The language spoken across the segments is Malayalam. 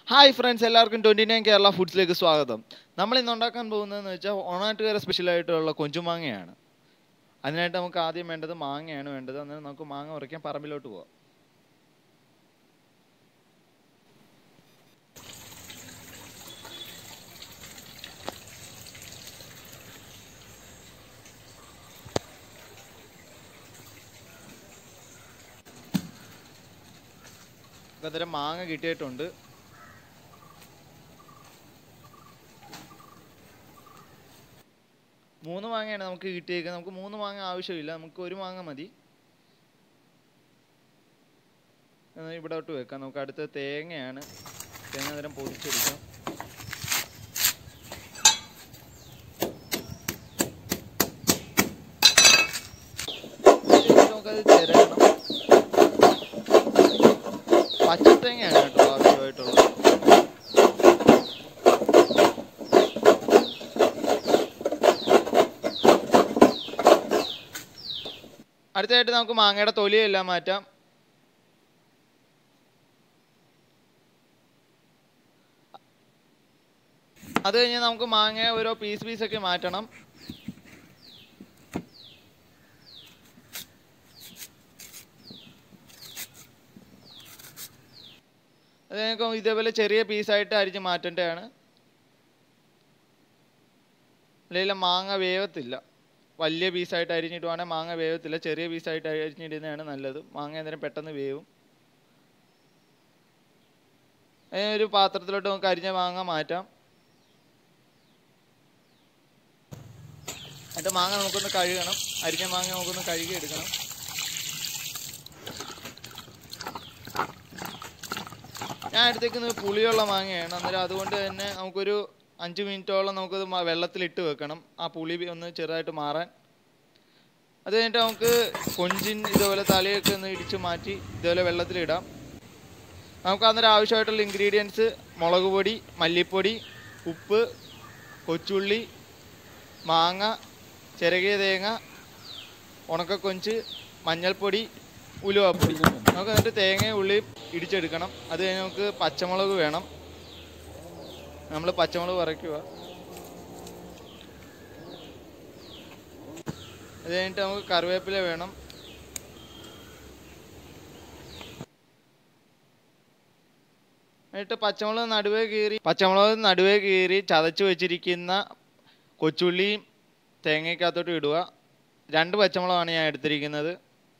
ഹായ് ഫ്രണ്ട്സ് എല്ലാവർക്കും ട്വൻറ്റി നയൻ കേരള ഫുഡ്സിലേക്ക് സ്വാഗതം നമ്മൾ ഇന്ന് ഉണ്ടാക്കാൻ പോകുന്നതെന്ന് വെച്ചാൽ ഓണാട്ടുകാര സ്പെഷ്യലായിട്ടുള്ള കൊഞ്ചുമാങ്ങയാണ് അതിനായിട്ട് നമുക്ക് ആദ്യം വേണ്ടത് മാങ്ങയാണ് വേണ്ടത് അന്നേരം നമുക്ക് മാങ്ങ ഉറയ്ക്കാൻ പറമ്പിലോട്ട് പോവാം അന്നേരം മാങ്ങ കിട്ടിയിട്ടുണ്ട് മൂന്ന് മാങ്ങയാണ് നമുക്ക് കിട്ടിയേക്കുന്നത് നമുക്ക് മൂന്ന് മാങ്ങ ആവശ്യമില്ല നമുക്ക് ഒരു മാങ്ങ മതി എന്നാ ഇവിടോട്ട് വെക്കാം നമുക്ക് അടുത്ത തേങ്ങയാണ് തേങ്ങ നേരം പൊതിച്ചെടുക്കാം ഇതിലേക്ക് നമുക്കത് ചിരകണം പച്ചത്തേങ്ങയാണ് കേട്ടോ ആവശ്യമായിട്ടുള്ളത് അടുത്തതായിട്ട് നമുക്ക് മാങ്ങയുടെ തൊലിയെല്ലാം മാറ്റാം അത് കഴിഞ്ഞ് നമുക്ക് മാങ്ങ ഓരോ പീസ് പീസൊക്കെ മാറ്റണം അത് ഞങ്ങൾക്ക് ഇതേപോലെ ചെറിയ പീസായിട്ട് അരിഞ്ഞ് മാറ്റേണ്ടതാണ് അല്ലെങ്കിൽ മാങ്ങ വേവത്തില്ല വലിയ പീസായിട്ട് അരിഞ്ഞിടുവാണെങ്കിൽ മാങ്ങ വേവത്തില്ല ചെറിയ പീസായിട്ട് അരിഞ്ഞിടുന്നതാണ് നല്ലത് മാങ്ങ അന്നേരം പെട്ടെന്ന് വേവും അതിന് ഒരു പാത്രത്തിലോട്ട് നമുക്ക് അരിഞ്ഞ മാങ്ങ മാറ്റാം എന്നിട്ട് മാങ്ങ നമുക്കൊന്ന് കഴുകണം അരിഞ്ഞ മാങ്ങ നമുക്കൊന്ന് കഴുകി എടുക്കണം ഞാൻ എടുത്തേക്കുന്നത് പുളിയുള്ള മാങ്ങയാണ് അന്നേരം അതുകൊണ്ട് തന്നെ നമുക്കൊരു അഞ്ച് മിനിറ്റോളം നമുക്കത് മ- വെള്ളത്തിലിട്ട് വെക്കണം ആ പുളി ഒന്ന് ചെറുതായിട്ട് മാറാൻ അത് കഴിഞ്ഞിട്ട് നമുക്ക് കൊഞ്ചിൻ ഇതുപോലെ തലയൊക്കെ ഒന്ന് ഇടിച്ച് മാറ്റി ഇതുപോലെ വെള്ളത്തിലിടാം നമുക്ക് അന്നേരം ആവശ്യമായിട്ടുള്ള ഇൻഗ്രീഡിയൻസ് മുളക് പൊടി മല്ലിപ്പൊടി ഉപ്പ് കൊച്ചുള്ളി മാങ്ങ ചിരകിയ തേങ്ങ ഉണക്കക്കൊഞ്ച് മഞ്ഞൾപ്പൊടി ഉലുവാപ്പൊടി നമുക്ക് എന്നിട്ട് തേങ്ങയും ഉള്ളിയും ഇടിച്ചെടുക്കണം അത് കഴിഞ്ഞ് നമുക്ക് പച്ചമുളക് വേണം നമ്മൾ പച്ചമുളക് വറയ്ക്കുക അത് കഴിഞ്ഞിട്ട് നമുക്ക് കറിവേപ്പില വേണം എന്നിട്ട് പച്ചമുളക് നടുവേ കീറി പച്ചമുളക് നടുവേ കീറി ചതച്ച് വെച്ചിരിക്കുന്ന കൊച്ചുള്ളിയും തേങ്ങയ്ക്കകത്തോട്ട് ഇടുക രണ്ട് പച്ചമുളകാണ് ഞാൻ എടുത്തിരിക്കുന്നത്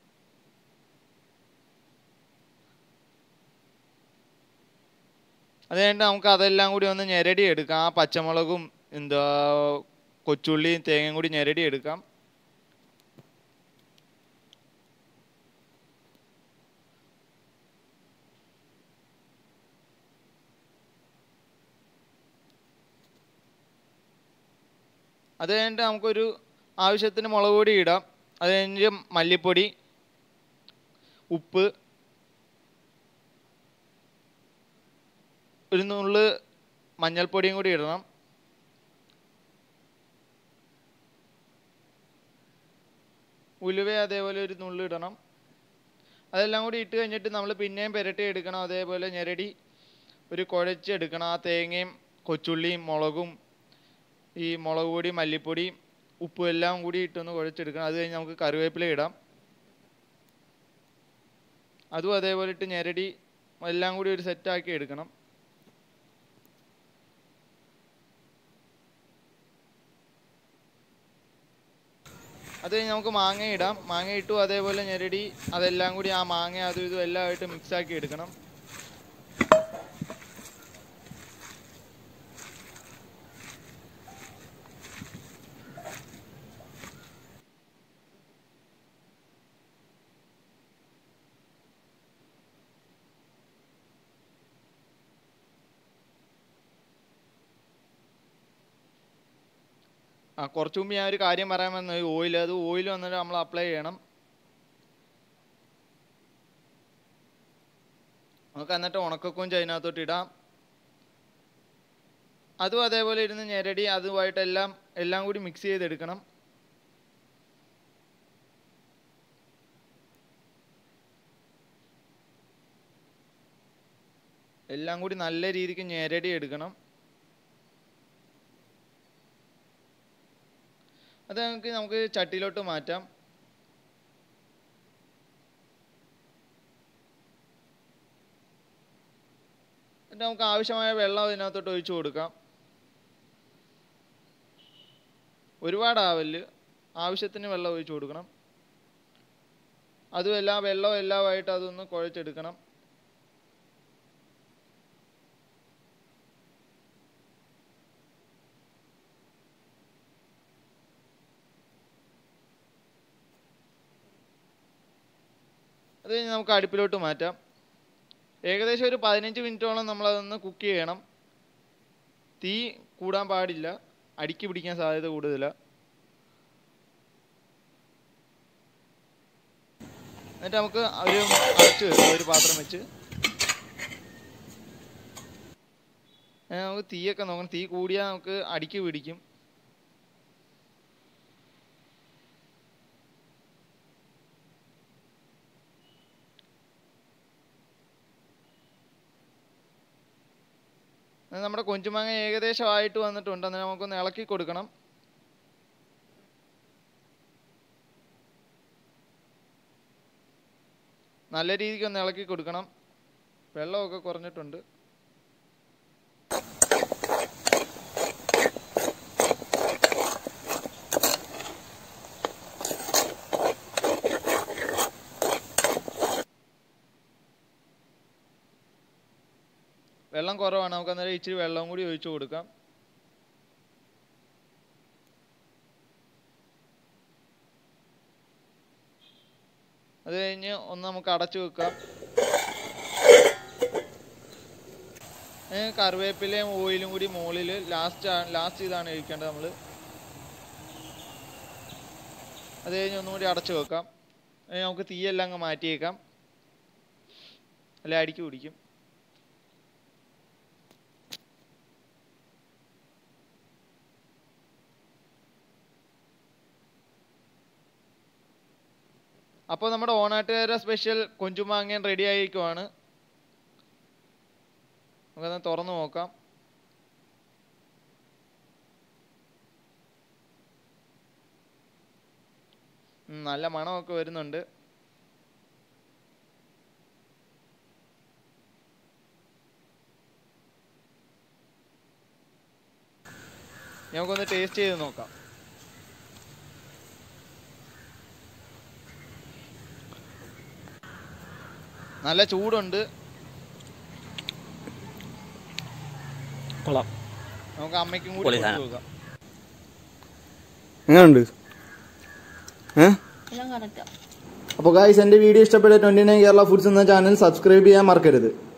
അത് കഴിഞ്ഞിട്ട് നമുക്ക് അതെല്ലാം കൂടി ഒന്ന് ഞെരടി എടുക്കാം ആ പച്ചമുളകും എന്താ കൊച്ചുള്ളിയും തേങ്ങയും കൂടി ഞെരടി എടുക്കാം അത് കഴിഞ്ഞിട്ട് നമുക്കൊരു ആവശ്യത്തിന് മുളക് പൊടി ഇടാം അത് കഴിഞ്ഞ് മല്ലിപ്പൊടി ഉപ്പ് ഒരു നുള്ള് മഞ്ഞൾപ്പൊടിയും കൂടി ഇടണം ഉലുവ അതേപോലെ ഒരു നുള്ള് ഇടണം അതെല്ലാം കൂടി ഇട്ട് കഴിഞ്ഞിട്ട് നമ്മൾ പിന്നെയും പുരട്ടി എടുക്കണം അതേപോലെ ഞെരടി ഒരു കുഴച്ചെടുക്കണം ആ തേങ്ങയും കൊച്ചുള്ളിയും മുളകും ഈ മുളക് പൊടി മല്ലിപ്പൊടി ഉപ്പും എല്ലാം കൂടി ഇട്ടൊന്ന് കുഴച്ചെടുക്കണം അത് കഴിഞ്ഞ് നമുക്ക് കറിവേപ്പില ഇടാം അതും അതേപോലെ ഇട്ട് ഞെരടി എല്ലാം കൂടി ഒരു സെറ്റാക്കി എടുക്കണം അത് കഴിഞ്ഞ് നമുക്ക് മാങ്ങ ഇടാം മാങ്ങ ഇട്ടു അതേപോലെ ഞെരടി അതെല്ലാം കൂടി ആ മാങ്ങ അതും ഇതും എല്ലാം ആയിട്ട് മിക്സ് ആക്കി എടുക്കണം ആ കുറച്ച് മുമ്പ് ഞാൻ ഒരു കാര്യം പറയാൻ വന്നു ഓയിൽ അത് ഓയിൽ വന്നിട്ട് നമ്മൾ അപ്ലൈ ചെയ്യണം നമുക്ക് എന്നിട്ട് ഉണക്കക്കൊഞ്ച് അതിനകത്തോട്ട് ഇടാം അതും അതേപോലെ ഇരുന്ന് ഞെരടി അതുമായിട്ടെല്ലാം എല്ലാം കൂടി മിക്സ് ചെയ്തെടുക്കണം എല്ലാം കൂടി നല്ല രീതിക്ക് ഞെരടി എടുക്കണം അത് നമുക്ക് നമുക്ക് ചട്ടിയിലോട്ട് മാറ്റാം എന്നിട്ട് നമുക്ക് ആവശ്യമായ വെള്ളം ഇതിനകത്തോട്ട് ഒഴിച്ചു കൊടുക്കാം ഒരുപാടാവല്ല് ആവശ്യത്തിന് വെള്ളം ഒഴിച്ചു കൊടുക്കണം അതും എല്ലാം വെള്ളവും എല്ലാമായിട്ട് അതൊന്ന് കുഴച്ചെടുക്കണം അത് കഴിഞ്ഞ് നമുക്ക് അടുപ്പിലോട്ട് മാറ്റാം ഏകദേശം ഒരു പതിനഞ്ച് മിനിറ്റോളം നമ്മളതൊന്ന് കുക്ക് ചെയ്യണം തീ കൂടാൻ പാടില്ല അടിക്ക് പിടിക്കാൻ സാധ്യത കൂടുതലാണ് എന്നിട്ട് നമുക്ക് ഒരു അടച്ച് വെക്കാം ഒരു പാത്രം വെച്ച് ഏ, നമുക്ക് തീയൊക്കെ നോക്കണം തീ കൂടിയാൽ നമുക്ക് അടിക്ക് പിടിക്കും അത് നമ്മുടെ കൊഞ്ചുമാങ്ങ ഏകദേശം ആയിട്ട് വന്നിട്ടുണ്ട് അന്നേരം നമുക്കൊന്ന് ഇളക്കി കൊടുക്കണം നല്ല രീതിക്ക് ഒന്ന് ഇളക്കി കൊടുക്കണം വെള്ളമൊക്കെ കുറഞ്ഞിട്ടുണ്ട് വെള്ളം കുറവാണ് നമുക്ക് അന്നേരം ഇച്ചിരി വെള്ളം കൂടി ഒഴിച്ചു കൊടുക്കാം അത് കഴിഞ്ഞ് ഒന്ന് നമുക്ക് അടച്ചു വെക്കാം ഏ, കറിവേപ്പിലയും ഓയിലും കൂടി മുകളിൽ ലാസ്റ്റ് ലാസ്റ്റ് ഇതാണ് ഒഴിക്കേണ്ടത് നമ്മൾ അത് കഴിഞ്ഞ് ഒന്നും കൂടി അടച്ചു വെക്കാം ഏ, നമുക്ക് തീയെല്ലാം അങ്ങ് മാറ്റിയേക്കാം അല്ലെ അടിക്ക് പിടിക്കും അപ്പോൾ നമ്മുടെ ഓണാട്ടുകാര സ്പെഷ്യൽ കൊഞ്ചുമാങ്ങൻ റെഡി ആയിരിക്കുവാണ് നമുക്കത് തുറന്നു നോക്കാം ഉം, നല്ല മണമൊക്കെ വരുന്നുണ്ട് നമുക്കൊന്ന് ടേസ്റ്റ് ചെയ്ത് നോക്കാം നല്ല ചൂടുണ്ട് കൊള്ളാം നമുക്ക് അമ്മയ്ക്കും കൂടി പൊളി കൊടുത്തു സാധനം. നോക്കാം എങ്ങനെയുണ്ട് ഏ എല്ലാം കറക്റ്റാ അപ്പോൾ ഗായ്സ് എൻ്റെ വീഡിയോ ഇഷ്ടപ്പെട്ട ട്വൻറ്റി നയൻ കേരള ഫുഡ്സ് എന്ന ചാനൽ സബ്സ്ക്രൈബ് ചെയ്യാൻ മറക്കരുത്